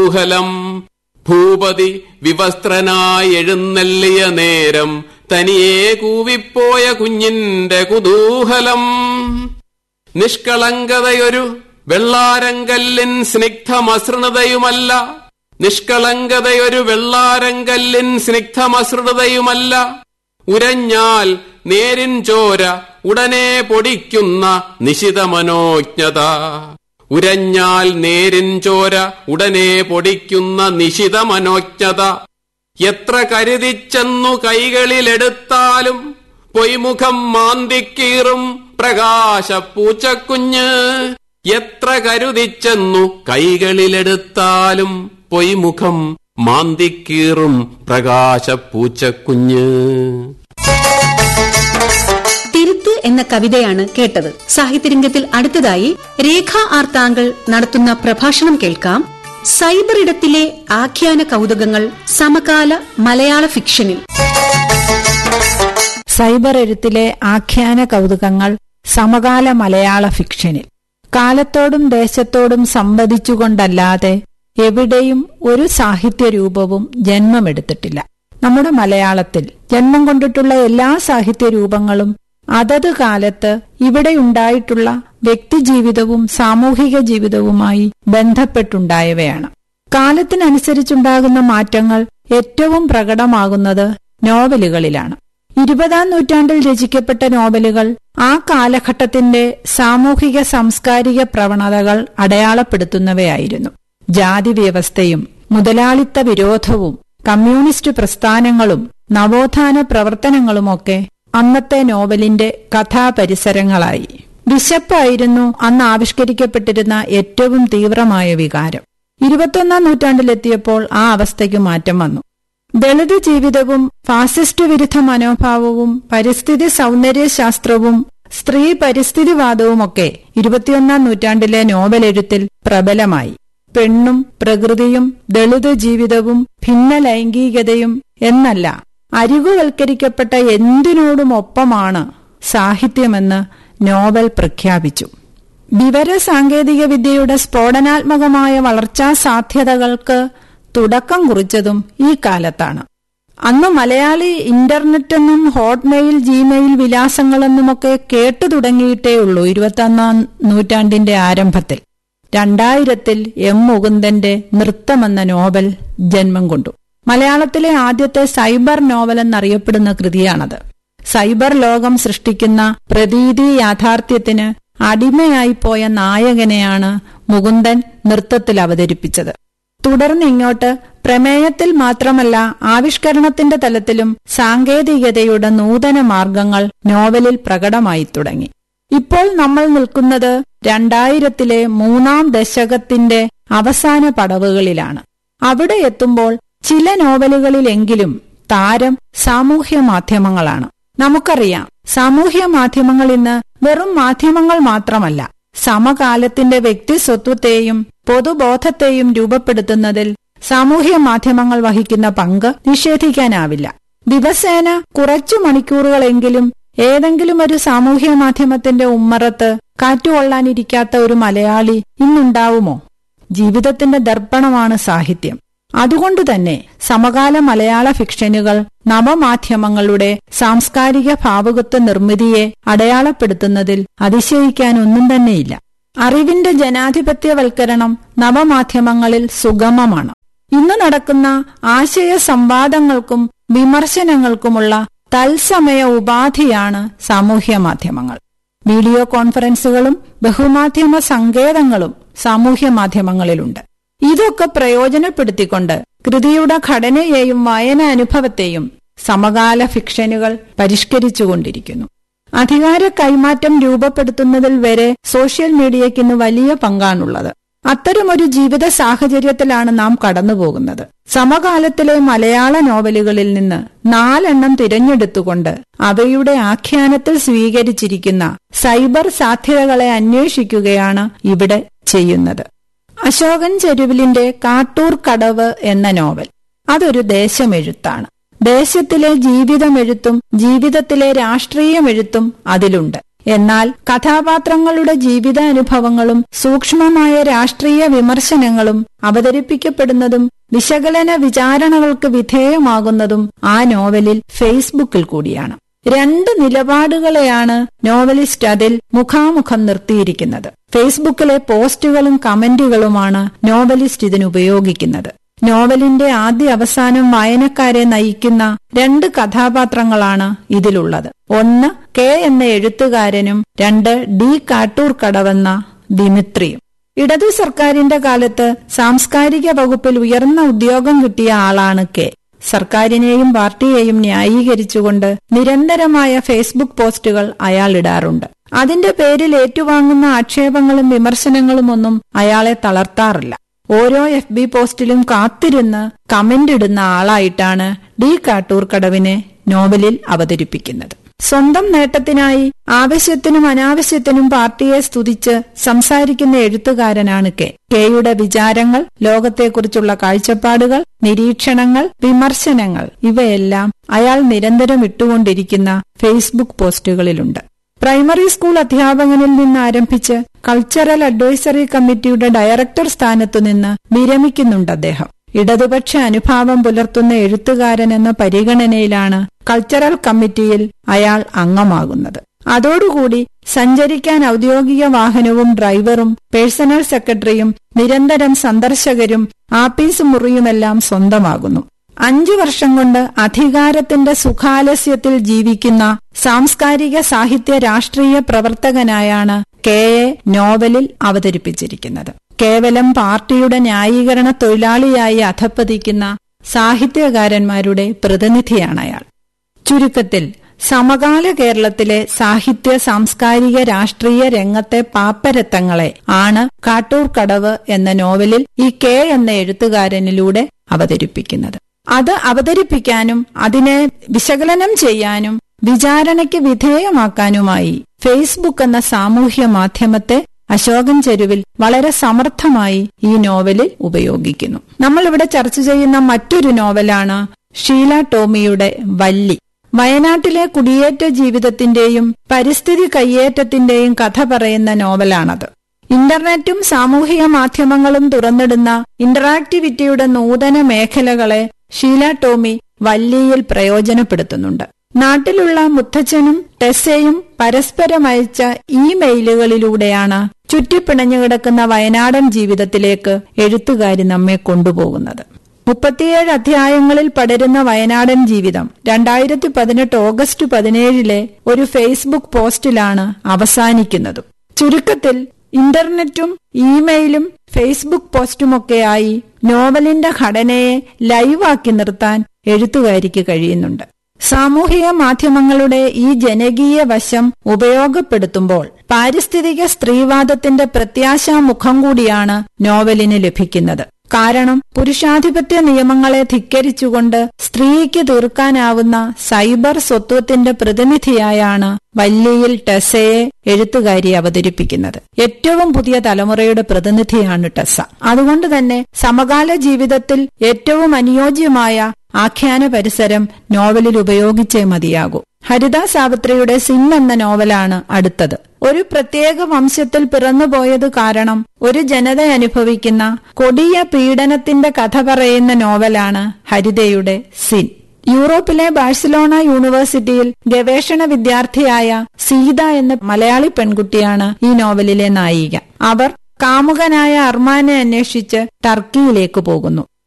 കുതൂഹലം ഭൂപതി വിവസ്ത്രനായി എഴുന്നള്ളിയ നേരം തനിയെ കൂവിപ്പോയ കുഞ്ഞിന്റെ കുതൂഹലം നിഷ്കളങ്കതയൊരു വെള്ളാരങ്കല്ലിൻ സ്നിഗ്ധമസൃണതയുമല്ല നിഷ്കളങ്കതയൊരു വെള്ളാരങ്കല്ലിൻ സ്നിഗ്ധമസൃണതയുമല്ല ഉരഞ്ഞാൽ നേരിൻ ചോര ഉടനെ പൊടിക്കുന്ന നിശിത മനോജ്ഞത ഉരഞ്ഞാൽ നേരിൻ ചോര ഉടനെ പൊടിക്കുന്ന നിശിത മനോജ്ഞത എത്ര കരുതിച്ചെന്നു കൈകളിലെടുത്താലും പൊയ്മുഖം മാന്തിക്കീറും പ്രകാശ പൂച്ചക്കുഞ്ഞ് എത്ര കരുതിച്ചെന്നു കൈകളിലെടുത്താലും പൊയ്മുഖം മാന്തിക്കീറും പ്രകാശ പൂച്ചക്കുഞ്ഞ് തിരുത്ത് എന്ന കവിതയാണ് കേട്ടത് സാഹിത്യരംഗത്തിൽ അടുത്തതായി രേഖ ആർ താങ്കൾ നടത്തുന്ന പ്രഭാഷണം കേൾക്കാം സൈബർ ഇടത്തിലെ ആഖ്യാന കൗതുകങ്ങൾ സമകാല മലയാള ഫിക്ഷനിൽ സൈബർ എഴുത്തിലെ ആഖ്യാന കൗതുകങ്ങൾ സമകാല മലയാള ഫിക്ഷനിൽ കാലത്തോടും ദേശത്തോടും സംവദിച്ചുകൊണ്ടല്ലാതെ എവിടെയും ഒരു സാഹിത്യരൂപവും ജന്മമെടുത്തിട്ടില്ല നമ്മുടെ മലയാളത്തിൽ ജന്മം കൊണ്ടിട്ടുള്ള എല്ലാ സാഹിത്യരൂപങ്ങളും അതത് കാലത്ത് ഇവിടെയുണ്ടായിട്ടുള്ള വ്യക്തിജീവിതവും സാമൂഹിക ജീവിതവുമായി ബന്ധപ്പെട്ടുണ്ടായവയാണ് കാലത്തിനനുസരിച്ചുണ്ടാകുന്ന മാറ്റങ്ങൾ ഏറ്റവും പ്രകടമാകുന്നത് നോവലുകളിലാണ് ഇരുപതാം നൂറ്റാണ്ടിൽ രചിക്കപ്പെട്ട നോവലുകൾ ആ കാലഘട്ടത്തിന്റെ സാമൂഹിക സാംസ്കാരിക പ്രവണതകൾ അടയാളപ്പെടുത്തുന്നവയായിരുന്നു ജാതി വ്യവസ്ഥയും മുതലാളിത്ത വിരോധവും കമ്മ്യൂണിസ്റ്റ് പ്രസ്ഥാനങ്ങളും നവോത്ഥാന പ്രവർത്തനങ്ങളുമൊക്കെ അന്നത്തെ നോവലിന്റെ കഥാപരിസരങ്ങളായി വിശപ്പായിരുന്നു അന്ന് ആവിഷ്കരിക്കപ്പെട്ടിരുന്ന ഏറ്റവും തീവ്രമായ വികാരം ഇരുപത്തൊന്നാം നൂറ്റാണ്ടിലെത്തിയപ്പോൾ ആ അവസ്ഥയ്ക്ക് മാറ്റം വന്നു ദളിത് ജീവിതവും ഫാസിസ്റ്റ് വിരുദ്ധ മനോഭാവവും പരിസ്ഥിതി സൗന്ദര്യശാസ്ത്രവും സ്ത്രീ പരിസ്ഥിതിവാദവുമൊക്കെ ഇരുപത്തിയൊന്നാം നൂറ്റാണ്ടിലെ നോവലെഴുത്തിൽ പ്രബലമായി പെണ്ണും പ്രകൃതിയും ദളിത് ജീവിതവും ഭിന്ന ലൈംഗികതയും എന്നല്ല അരികുവൽക്കരിക്കപ്പെട്ട എന്തിനോടും ഒപ്പമാണ് സാഹിത്യമെന്ന് നോവൽ പ്രഖ്യാപിച്ചു വിവര സാങ്കേതിക വിദ്യയുടെ സ്ഫോടനാത്മകമായ വളർച്ചാ സാധ്യതകൾക്ക് തുടക്കം കുറിച്ചതും ഈ കാലത്താണ് അന്ന് മലയാളി ഇന്റർനെറ്റെന്നും ഹോട്ട്മെയിൽ ജിമെയിൽ വിലാസങ്ങളെന്നുമൊക്കെ കേട്ടു തുടങ്ങിയിട്ടേ ഉള്ളൂ ഇരുപത്തൊന്നാം നൂറ്റാണ്ടിന്റെ ആരംഭത്തിൽ രണ്ടായിരത്തിൽ എം മുകുന്ദന്റെ നൃത്തമെന്ന നോവൽ ജന്മം കൊണ്ടു മലയാളത്തിലെ ആദ്യത്തെ സൈബർ നോവൽ എന്നറിയപ്പെടുന്ന കൃതിയാണത് സൈബർ ലോകം സൃഷ്ടിക്കുന്ന പ്രതീതി യാഥാർത്ഥ്യത്തിന് അടിമയായി പോയ നായകനെയാണ് മുകുന്ദൻ നൃത്തത്തിൽ അവതരിപ്പിച്ചത് തുടർന്ന് ഇങ്ങോട്ട് പ്രമേയത്തിൽ മാത്രമല്ല ആവിഷ്കരണത്തിന്റെ തലത്തിലും സാങ്കേതികതയുടെ നൂതന മാർഗങ്ങൾ നോവലിൽ പ്രകടമായി തുടങ്ങി ഇപ്പോൾ നമ്മൾ നിൽക്കുന്നത് രണ്ടായിരത്തിലെ മൂന്നാം ദശകത്തിന്റെ അവസാന പടവുകളിലാണ് അവിടെ എത്തുമ്പോൾ ചില നോവലുകളിലെങ്കിലും താരം സാമൂഹ്യ മാധ്യമങ്ങളാണ് നമുക്കറിയാം സാമൂഹ്യ മാധ്യമങ്ങൾ ഇന്ന് വെറും മാധ്യമങ്ങൾ മാത്രമല്ല സമകാലത്തിന്റെ വ്യക്തിസ്വത്വത്തെയും പൊതുബോധത്തെയും രൂപപ്പെടുത്തുന്നതിൽ സാമൂഹ്യ മാധ്യമങ്ങൾ വഹിക്കുന്ന പങ്ക് നിഷേധിക്കാനാവില്ല ദിവസേന കുറച്ചു മണിക്കൂറുകളെങ്കിലും ഏതെങ്കിലും ഒരു സാമൂഹ്യ മാധ്യമത്തിന്റെ ഉമ്മറത്ത് കാറ്റുകൊള്ളാനിരിക്കാത്ത ഒരു മലയാളി ഇന്നുണ്ടാവുമോ ജീവിതത്തിന്റെ ദർപ്പണമാണ് സാഹിത്യം അതുകൊണ്ടുതന്നെ സമകാല മലയാള ഫിക്ഷനുകൾ നവമാധ്യമങ്ങളുടെ സാംസ്കാരിക ഭാവുകത്വ നിർമ്മിതിയെ അടയാളപ്പെടുത്തുന്നതിൽ അതിശയിക്കാനൊന്നും തന്നെയില്ല അറിവിന്റെ ജനാധിപത്യവൽക്കരണം നവമാധ്യമങ്ങളിൽ സുഗമമാണ് ഇന്ന് നടക്കുന്ന ആശയ സംവാദങ്ങൾക്കും വിമർശനങ്ങൾക്കുമുള്ള തത്സമയ ഉപാധിയാണ് സാമൂഹ്യ മാധ്യമങ്ങൾ വീഡിയോ കോൺഫറൻസുകളും ബഹുമാധ്യമ സങ്കേതങ്ങളും സാമൂഹ്യ മാധ്യമങ്ങളിലുണ്ട് ഇതൊക്കെ പ്രയോജനപ്പെടുത്തിക്കൊണ്ട് കൃതിയുടെ ഘടനയെയും വായന അനുഭവത്തെയും സമകാല ഫിക്ഷനുകൾ പരിഷ്കരിച്ചുകൊണ്ടിരിക്കുന്നു അധികാര കൈമാറ്റം രൂപപ്പെടുത്തുന്നതിൽ വരെ സോഷ്യൽ മീഡിയയ്ക്ക് ഇന്ന് വലിയ പങ്കാണുള്ളത് അത്തരമൊരു ജീവിത സാഹചര്യത്തിലാണ് നാം കടന്നുപോകുന്നത് സമകാലത്തിലെ മലയാള നോവലുകളിൽ നിന്ന് നാലെണ്ണം തിരഞ്ഞെടുത്തുകൊണ്ട് അവയുടെ ആഖ്യാനത്തിൽ സ്വീകരിച്ചിരിക്കുന്ന സൈബർ സാധ്യതകളെ അന്വേഷിക്കുകയാണ് ഇവിടെ ചെയ്യുന്നത് അശോകൻ ചെരുവിലിന്റെ കാട്ടൂർ കടവ് എന്ന നോവൽ അതൊരു ദേശമെഴുത്താണ് ദേശത്തിലെ ജീവിതമെഴുത്തും ജീവിതത്തിലെ രാഷ്ട്രീയമെഴുത്തും അതിലുണ്ട് എന്നാൽ കഥാപാത്രങ്ങളുടെ ജീവിതാനുഭവങ്ങളും സൂക്ഷ്മമായ രാഷ്ട്രീയ വിമർശനങ്ങളും അവതരിപ്പിക്കപ്പെടുന്നതും വിശകലന വിചാരണകൾക്ക് വിധേയമാകുന്നതും ആ നോവലിൽ ഫേസ്ബുക്കിൽ കൂടിയാണ് രണ്ട് നിലപാടുകളെയാണ് നോവലിസ്റ്റ് അതിൽ മുഖാമുഖം നിർത്തിയിരിക്കുന്നത് ഫേസ്ബുക്കിലെ പോസ്റ്റുകളും കമന്റുകളുമാണ് നോവലിസ്റ്റ് ഇതിന് ഉപയോഗിക്കുന്നത് നോവലിന്റെ ആദ്യ അവസാനം വായനക്കാരെ നയിക്കുന്ന രണ്ട് കഥാപാത്രങ്ങളാണ് ഇതിലുള്ളത് ഒന്ന് കെ എന്ന എഴുത്തുകാരനും രണ്ട് ഡി കാട്ടൂർ കടവെന്ന ദിമിത്രിയും ഇടതു സർക്കാരിന്റെ കാലത്ത് സാംസ്കാരിക വകുപ്പിൽ ഉയർന്ന ഉദ്യോഗം കിട്ടിയ ആളാണ് കെ സർക്കാരിനെയും പാർട്ടിയെയും ന്യായീകരിച്ചുകൊണ്ട് നിരന്തരമായ ഫേസ്ബുക്ക് പോസ്റ്റുകൾ അയാൾ ഇടാറുണ്ട് അതിന്റെ പേരിൽ ഏറ്റുവാങ്ങുന്ന ആക്ഷേപങ്ങളും വിമർശനങ്ങളും ഒന്നും അയാളെ തളർത്താറില്ല ഓരോ എഫ് ബി പോസ്റ്റിലും കാത്തിരുന്ന് കമന്റ് ഇടുന്ന ആളായിട്ടാണ് ഡി കാട്ടൂർ കടവിനെ നോവലിൽ അവതരിപ്പിക്കുന്നത് സ്വന്തം നേട്ടത്തിനായി ആവശ്യത്തിനും അനാവശ്യത്തിനും പാർട്ടിയെ സ്തുതിച്ച് സംസാരിക്കുന്ന എഴുത്തുകാരനാണ് കെ കെയുടെ വിചാരങ്ങൾ ലോകത്തെക്കുറിച്ചുള്ള കാഴ്ചപ്പാടുകൾ നിരീക്ഷണങ്ങൾ വിമർശനങ്ങൾ ഇവയെല്ലാം അയാൾ നിരന്തരം ഇട്ടുകൊണ്ടിരിക്കുന്ന ഫേസ്ബുക്ക് പോസ്റ്റുകളിലുണ്ട് പ്രൈമറി സ്കൂൾ അധ്യാപകനിൽ നിന്ന് ആരംഭിച്ച് കൾച്ചറൽ അഡ്വൈസറി കമ്മിറ്റിയുടെ ഡയറക്ടർ സ്ഥാനത്തു നിന്ന് വിരമിക്കുന്നുണ്ട് അദ്ദേഹം ഇടതുപക്ഷ അനുഭാവം പുലർത്തുന്ന എഴുത്തുകാരൻ എന്ന പരിഗണനയിലാണ് കൾച്ചറൽ കമ്മിറ്റിയിൽ അയാൾ അംഗമാകുന്നത് അതോടുകൂടി സഞ്ചരിക്കാൻ ഔദ്യോഗിക വാഹനവും ഡ്രൈവറും പേഴ്സണൽ സെക്രട്ടറിയും നിരന്തരം സന്ദർശകരും ആപ്പീസ് മുറിയുമെല്ലാം സ്വന്തമാകുന്നു അഞ്ചു വർഷം കൊണ്ട് അധികാരത്തിന്റെ സുഖാലസ്യത്തിൽ ജീവിക്കുന്ന സാംസ്കാരിക സാഹിത്യ രാഷ്ട്രീയ പ്രവർത്തകനായാണ് കെ എ നോവലിൽ അവതരിപ്പിച്ചിരിക്കുന്നത് കേവലം പാർട്ടിയുടെ ന്യായീകരണ തൊഴിലാളിയായി അധപ്പതിക്കുന്ന സാഹിത്യകാരന്മാരുടെ പ്രതിനിധിയാണ് അയാൾ ചുരുക്കത്തിൽ സമകാല കേരളത്തിലെ സാഹിത്യ സാംസ്കാരിക രാഷ്ട്രീയ രംഗത്തെ പാപ്പരത്തങ്ങളെ ആണ് കാട്ടൂർ കടവ് എന്ന നോവലിൽ ഈ കെ എന്ന എഴുത്തുകാരനിലൂടെ അവതരിപ്പിക്കുന്നത് അത് അവതരിപ്പിക്കാനും അതിനെ വിശകലനം ചെയ്യാനും വിചാരണയ്ക്ക് വിധേയമാക്കാനുമായി ഫേസ്ബുക്ക് എന്ന സാമൂഹ്യ മാധ്യമത്തെ അശോകൻ ചെരുവിൽ വളരെ സമർത്ഥമായി ഈ നോവലിൽ ഉപയോഗിക്കുന്നു നമ്മൾ ഇവിടെ ചർച്ച ചെയ്യുന്ന മറ്റൊരു നോവലാണ് ഷീല ടോമിയുടെ വല്ലി വയനാട്ടിലെ കുടിയേറ്റ ജീവിതത്തിന്റെയും പരിസ്ഥിതി കയ്യേറ്റത്തിന്റെയും കഥ പറയുന്ന നോവലാണത് ഇന്റർനെറ്റും സാമൂഹിക മാധ്യമങ്ങളും തുറന്നിടുന്ന ഇന്ററാക്ടിവിറ്റിയുടെ നൂതന മേഖലകളെ ഷീല ടോമി വല്ലിയിൽ പ്രയോജനപ്പെടുത്തുന്നുണ്ട് നാട്ടിലുള്ള മുത്തച്ഛനും ടെസ്സയും പരസ്പരം അയച്ച ഇമെയിലുകളിലൂടെയാണ് ചുറ്റിപ്പിണഞ്ഞു കിടക്കുന്ന വയനാടൻ ജീവിതത്തിലേക്ക് എഴുത്തുകാരി നമ്മെ കൊണ്ടുപോകുന്നത് മുപ്പത്തിയേഴ് അധ്യായങ്ങളിൽ പടരുന്ന വയനാടൻ ജീവിതം രണ്ടായിരത്തി പതിനെട്ട് ഓഗസ്റ്റ് പതിനേഴിലെ ഒരു ഫേസ്ബുക്ക് പോസ്റ്റിലാണ് അവസാനിക്കുന്നതും ചുരുക്കത്തിൽ ഇന്റർനെറ്റും ഇമെയിലും ഫേസ്ബുക്ക് പോസ്റ്റുമൊക്കെയായി നോവലിന്റെ ഘടനയെ ലൈവാക്കി നിർത്താൻ എഴുത്തുകാരിക്ക് കഴിയുന്നുണ്ട് സാമൂഹിക മാധ്യമങ്ങളുടെ ഈ ജനകീയ വശം ഉപയോഗപ്പെടുത്തുമ്പോൾ പാരിസ്ഥിതിക സ്ത്രീവാദത്തിന്റെ പ്രത്യാശാമുഖം കൂടിയാണ് നോവലിന് ലഭിക്കുന്നത് കാരണം പുരുഷാധിപത്യ നിയമങ്ങളെ ധിക്കരിച്ചുകൊണ്ട് സ്ത്രീക്ക് തീർക്കാനാവുന്ന സൈബർ സ്വത്വത്തിന്റെ പ്രതിനിധിയായാണ് വല്ലിയിൽ ടെസയെ എഴുത്തുകാരി അവതരിപ്പിക്കുന്നത് ഏറ്റവും പുതിയ തലമുറയുടെ പ്രതിനിധിയാണ് ടെസ അതുകൊണ്ട് തന്നെ സമകാല ജീവിതത്തിൽ ഏറ്റവും അനുയോജ്യമായ ആഖ്യാന പരിസരം നോവലിൽ ഉപയോഗിച്ചേ മതിയാകൂ ഹരിത സാവിത്രിയുടെ സിം എന്ന നോവലാണ് അടുത്തത് ഒരു പ്രത്യേക വംശത്തിൽ പിറന്നുപോയത് കാരണം ഒരു ജനത അനുഭവിക്കുന്ന കൊടിയ പീഡനത്തിന്റെ കഥ പറയുന്ന നോവലാണ് ഹരിതയുടെ സിൻ യൂറോപ്പിലെ ബാഴ്സലോണ യൂണിവേഴ്സിറ്റിയിൽ ഗവേഷണ വിദ്യാർത്ഥിയായ സീത എന്ന മലയാളി പെൺകുട്ടിയാണ് ഈ നോവലിലെ നായിക അവർ കാമുകനായ അർമാനെ അന്വേഷിച്ച് ടർക്കിയിലേക്ക് പോകുന്നു